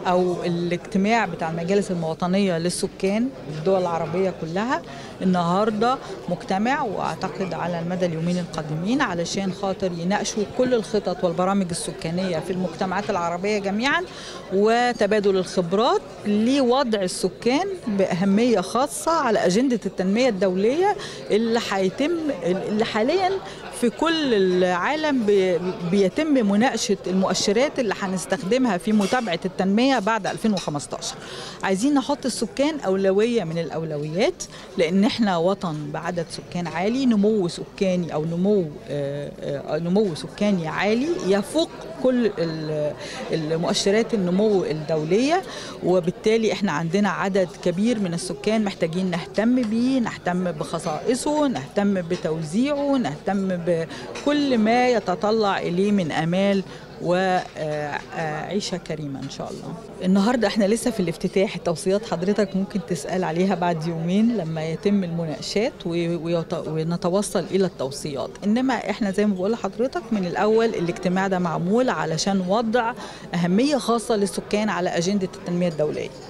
او الاجتماع بتاع المجالس المواطنيه للسكان الدول العربيه كلها النهارده مجتمع واعتقد على المدى اليومين القادمين علشان خاطر يناقشوا كل الخطط والبرامج السكانيه في المجتمعات العربيه جميعا وتبادل الخبرات لوضع السكان باهميه خاصه على اجنده التنميه الدوليه اللي هيتم اللي حاليا في كل العالم بيتم مناقشه المؤشرات اللي هنستخدمها في متابعه التنميه بعد 2015 عايزين نحط السكان اولويه من الاولويات لان احنا وطن بعدد سكان عالي نمو سكاني او نمو نمو سكاني عالي يفوق كل المؤشرات النمو الدوليه وبالتالي احنا عندنا عدد كبير من السكان محتاجين نهتم بيه نهتم بخصائصه نهتم بتوزيعه نهتم بكل ما يتطلع اليه من امال وعيشه كريمه ان شاء الله. النهارده احنا لسه في الافتتاح التوصيات حضرتك ممكن تسال عليها بعد يومين لما يتم المناقشات ونتوصل الى التوصيات، انما احنا زي ما بقول لحضرتك من الاول الاجتماع ده معمول علشان وضع اهميه خاصه للسكان على اجنده التنميه الدوليه.